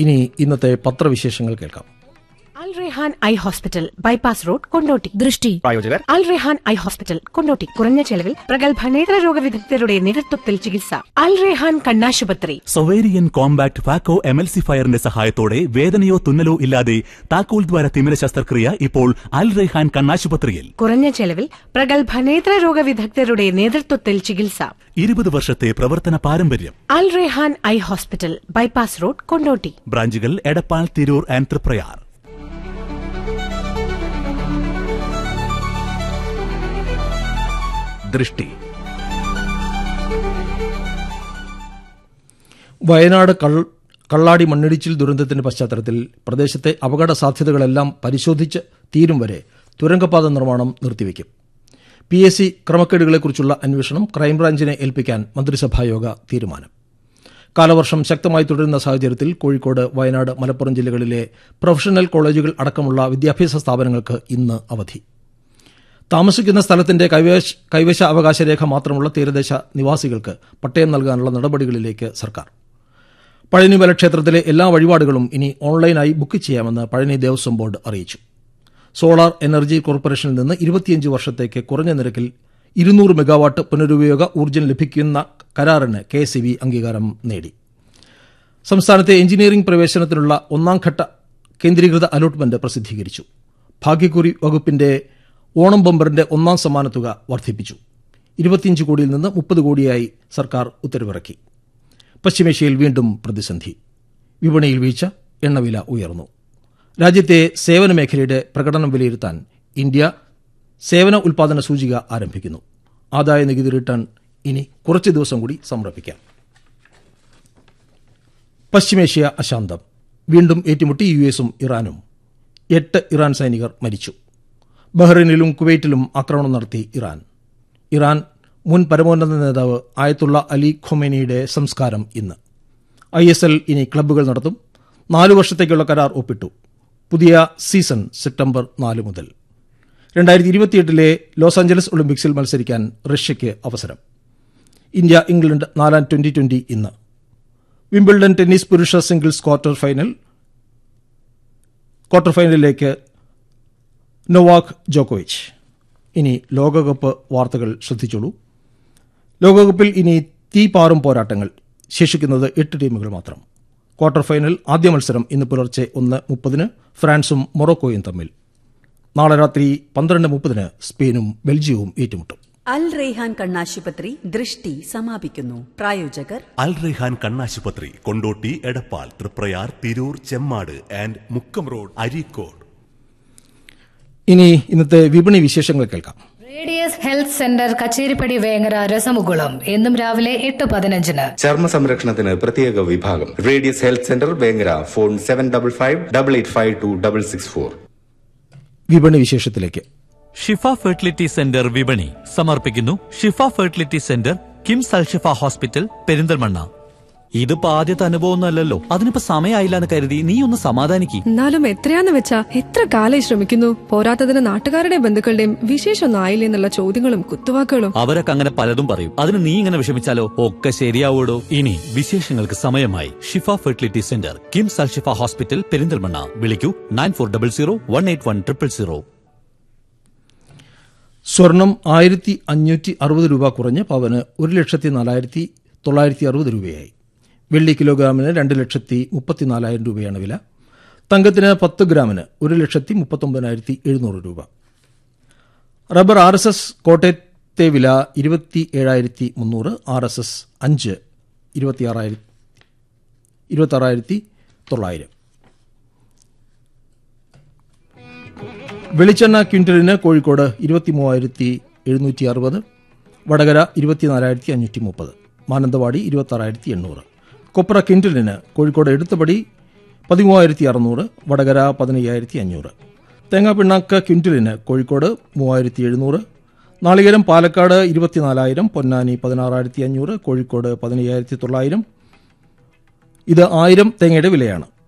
ഇനി ഇന്നത്തെ പത്രവിശേഷങ്ങൾ കേൾക്കാം Al Rehan eye hospital bypass road Kondotty ദൃഷ്ടി പ്രായോജകർ അൽ റെഹാൻ ഐ ഹോസ്പിറ്റൽ കൊണ്ടോട്ടി കുറഞ്ഞ ചെലവിൽ പ്രഗത്ഭ നേത്രരോഗ വിദഗ്ധരുടെ നേതൃത്വത്തിൽ ചികിത്സ അൽ റെഹാൻ കണ്ണാശുപത്രി സൊവേരിയൻ കോമ്പാക്ട് ഫാക്കോ എമൽസിഫയറിന്റെ സഹായത്തോടെ വേദനയോ തുന്നലോ ഇല്ലാതെ താക്കോൽ ദ്വാര തിമിര ശസ്ത്രക്രിയ ഇപ്പോൾ അൽ റെഹാൻ കണ്ണാശുപത്രിയിൽ കുറഞ്ഞ ചെലവിൽ പ്രഗത്ഭ നേത്രരോഗ വിദഗ്ധരുടെ നേതൃത്വത്തിൽ ചികിത്സ ഇരുപത് വർഷത്തെ പ്രവർത്തന പാരമ്പര്യം Al Rehan eye hospital bypass road Kondotty ബ്രാഞ്ചുകൾ എടപ്പാൾ തിരൂർ ആൻഡ് തൃപ്രയാർ ദൃഷ്ടി വയനാട് കൾ- കള്ളാടി മണ്ണിടിച്ചിൽ ദുരന്തത്തിന്റെ പശ്ചാത്തലത്തിൽ പ്രദേശത്തെ അപകട സാധ്യതകളെല്ലാം പരിശോധിച്ച് തീരും വരെ തുരങ്കപാത നിർമ്മാണം നിർത്തിവെക്കും പി എസ് സി ക്രമക്കേടുകളെക്കുറിച്ചുള്ള അന്വേഷണം ക്രൈംബ്രാഞ്ചിനെ ഏൽപ്പിക്കാൻ മന്ത്രിസഭായോഗ തീരുമാനം കാലവർഷം ശക്തമായി തുടരുന്ന സാഹചര്യത്തിൽ കോഴിക്കോട് വയനാട് മലപ്പുറം ജില്ലകളിലെ പ്രൊഫഷണൽ കോളേജുകൾ അടക്കമുള്ള വിദ്യാഭ്യാസ സ്ഥാപനങ്ങൾക്ക് ഇന്ന് അവധി താമസിക്കുന്ന സ്ഥലത്തിന്റെ കൈവശ കൈവശ അവകാശ രേഖ മാത്രമുള്ള തീരദേശ നിവാസികൾക്ക് പട്ടയം നൽകാനുള്ള നടപടികളിലേക്ക് സർക്കാർ പഴനിമല ക്ഷേത്രത്തിലെ എല്ലാ വഴിപാടുകളും ഇനി ഓൺലൈനായി ബുക്ക് ചെയ്യാമെന്ന് പഴനി ദേവസ്വം ബോർഡ് അറിയിച്ചു സോളാർ എനർജി കോർപ്പറേഷനിൽ നിന്ന് ഇരുപത്തിയഞ്ച് വർഷത്തേക്ക് കുറഞ്ഞ നിരക്കിൽ ഇരുന്നൂറ് മെഗാവാട്ട് പുനരുപയോഗ ഊർജ്ജം ലഭിക്കുന്ന കരാറിന് കെ സി ബി അംഗീകാരം നേടി സംസ്ഥാനത്തെ എഞ്ചിനീയറിംഗ് പ്രവേശനത്തിനുള്ള ഒന്നാംഘട്ട കേന്ദ്രീകൃത അലോട്ട്മെന്റ് പ്രസിദ്ധീകരിച്ചു ഭാഗ്യക്കുറി വകുപ്പിന്റെ ഓണം ബമ്പറിന്റെ ഒന്നാം സമ്മാനത്തുക വർദ്ധിപ്പിച്ചു ഇരുപത്തിയഞ്ച് കോടിയിൽ നിന്ന് മുപ്പത് കോടിയായി സർക്കാർ ഉത്തരവിറക്കി പശ്ചിമേഷ്യയിൽ വീണ്ടും പ്രതിസന്ധി വിപണിയിൽ വീഴ്ച എണ്ണവില ഉയർന്നു രാജ്യത്തെ സേവന മേഖലയുടെ പ്രകടനം വിലയിരുത്താൻ ഇന്ത്യ സേവന ഉൽപാദന സൂചിക ആരംഭിക്കുന്നു ആദായ നികുതി റിട്ടേൺ ഇനി കുറച്ച് ദിവസം കൂടി സമർപ്പിക്കാം പശ്ചിമേഷ്യ അശാന്തം വീണ്ടും ഏറ്റുമുട്ടി യു എസും ഇറാനും എട്ട് ഇറാൻ സൈനികർ മരിച്ചു ബഹ്റൈനിലും കുവൈറ്റിലും ആക്രമണം നടത്തി ഇറാൻ ഇറാൻ മുൻ പരമോന്നത നേതാവ് ആയത്തുള്ള അലി ഖൊമേനിയുടെ സംസ്കാരം ഇന്ന് ഐ എസ് എൽ ഇനി ക്ലബ്ബുകൾ നടത്തും നാലു വർഷത്തേക്കുള്ള കരാർ ഒപ്പിട്ടു പുതിയ സീസൺ സെപ്റ്റംബർ നാല് മുതൽ രണ്ടായിരത്തി ഇരുപത്തിയെട്ടിലെ ലോസ് ആഞ്ചലസ് ഒളിമ്പിക്സിൽ മത്സരിക്കാൻ റഷ്യയ്ക്ക് അവസരം ഇന്ത്യ ഇംഗ്ലണ്ട് നാലാം ട്വന്റി ട്വന്റി ഇന്ന് വിംബിൾഡൺ ടെന്നീസ് പുരുഷ സിംഗിൾസ് ക്വാർട്ടർ ഫൈനൽ ക്വാർട്ടർ ഫൈനലിലേക്ക് നൊവാക് ജോക്കോവിച്ച് ഇനി ലോകകപ്പ് വാർത്തകൾ ശ്രദ്ധിച്ചോളൂ ലോകകപ്പിൽ ഇനി തീപാറും പോരാട്ടങ്ങൾ ശേഷിക്കുന്നത് എട്ട് ടീമുകൾ മാത്രം ക്വാർട്ടർ ഫൈനൽ ആദ്യ മത്സരം ഇന്ന് പുലർച്ചെ ഒന്ന് മുപ്പതിന് ഫ്രാൻസും മൊറോക്കോയും തമ്മിൽ നാളെ രാത്രി പന്ത്രണ്ട് മുപ്പതിന് സ്പെയിനും ബെൽജിയവും ഏറ്റുമുട്ടും അൽ റെയ്ഹാൻ കണ്ണാശുപത്രി ദൃഷ്ടി സമാപിക്കുന്നു പ്രായോജകർ അൽ റെഹാൻ കണ്ണാശുപത്രി കൊണ്ടോട്ടി എടപ്പാൾ തൃപ്രയാർ തിരൂർ ചെമ്മാട് ആൻഡ് മുക്കം റോഡ് അരീക്കോട് ഇനി ഇന്നത്തെ വിപണി വിശേഷങ്ങൾ കേൾക്കാം Radius health centre Kacheripadi Vengara രസമുകുളം എന്നും രാവിലെ എട്ട് പതിനഞ്ചിന് ചർമ്മ സംരക്ഷണത്തിന് പ്രത്യേക വിഭാഗം Radius health centre Vengara phone seven double five double eight five two double six four വിപണി വിശേഷത്തിലേക്ക് ഷിഫ ഫെർട്ടിലിറ്റി സെന്റർ വിപണി സമർപ്പിക്കുന്നു Shifa fertility centre KIMS Alshifa hospital Perinthalmanna ഇതിപ്പോ ആദ്യത്തെ അനുഭവം അല്ലല്ലോ അതിനിപ്പോ സമയമായില്ല എന്ന് കരുതി നീ ഒന്ന് സമാധാനിക്ക് എന്നാലും എത്രയാന്ന് വെച്ചാ എത്ര കാലായി ശ്രമിക്കുന്നു പോരാത്തതിന് നാട്ടുകാരുടെ ബന്ധുക്കളുടെയും വിശേഷമൊന്നും ആയില്ലേ എന്നുള്ള ചോദ്യങ്ങളും കുത്തുവാക്കുകളും അവരൊക്കെ അങ്ങനെ പലതും പറയും അതിന് നീ ഇങ്ങനെ വിഷമിച്ചാലോ ഒക്കെ ശരിയാവൂടോ ഇനി വിശേഷങ്ങൾക്ക് സമയമായി Shifa fertility centre KIMS Alshifa hospital Perinthalmanna വിളിക്കൂ nine four double zero one eight one triple zero സ്വർണം ആയിരത്തി അഞ്ഞൂറ്റി അറുപത് രൂപ കുറഞ്ഞ് പവന് ഒരു ലക്ഷത്തി നാലായിരത്തി തൊള്ളായിരത്തി അറുപത് രൂപയായി വെള്ളി കിലോഗ്രാമിന് രണ്ട് ലക്ഷത്തി മുപ്പത്തിനാലായിരം രൂപയാണ് വില തങ്കത്തിന് പത്ത് ഗ്രാമിന് ഒരു ലക്ഷത്തി മുപ്പത്തൊമ്പതിനായിരത്തി എഴുന്നൂറ് രൂപ റബ്ബർ ആർ എസ് എസ് കോട്ടയത്തെ വില ഇരുപത്തി ഏഴായിരത്തി മുന്നൂറ് ആർ എസ് എസ് അഞ്ച് ഇരുപത്തിയാറായിരത്തി ഇരുപത്താറായിരത്തി തൊള്ളായിരം വെളിച്ചെണ്ണ ക്വിന്റലിന് കോഴിക്കോട് ഇരുപത്തി മൂവായിരത്തി എഴുന്നൂറ്റി അറുപത് വടകര ഇരുപത്തിനാലായിരത്തി അഞ്ഞൂറ്റി മുപ്പത് മാനന്തവാടി ഇരുപത്താറായിരത്തി എണ്ണൂറ് കൊപ്ര ക്വിന്റലിന് കോഴിക്കോട് എടുത്തപടി പതിമൂവായിരത്തി അറുന്നൂറ് വടകര പതിനയ്യായിരത്തി അഞ്ഞൂറ് തേങ്ങാ പിണ്ണാക്ക് ക്വിന്റലിന് കോഴിക്കോട് മൂവായിരത്തി എഴുന്നൂറ് നാളികേരം പാലക്കാട് ഇരുപത്തിനാലായിരം പൊന്നാനി പതിനാറായിരത്തി അഞ്ഞൂറ് കോഴിക്കോട് പതിനയ്യായിരത്തി തൊള്ളായിരം ഇത് ആയിരം തേങ്ങയുടെ വിലയാണ്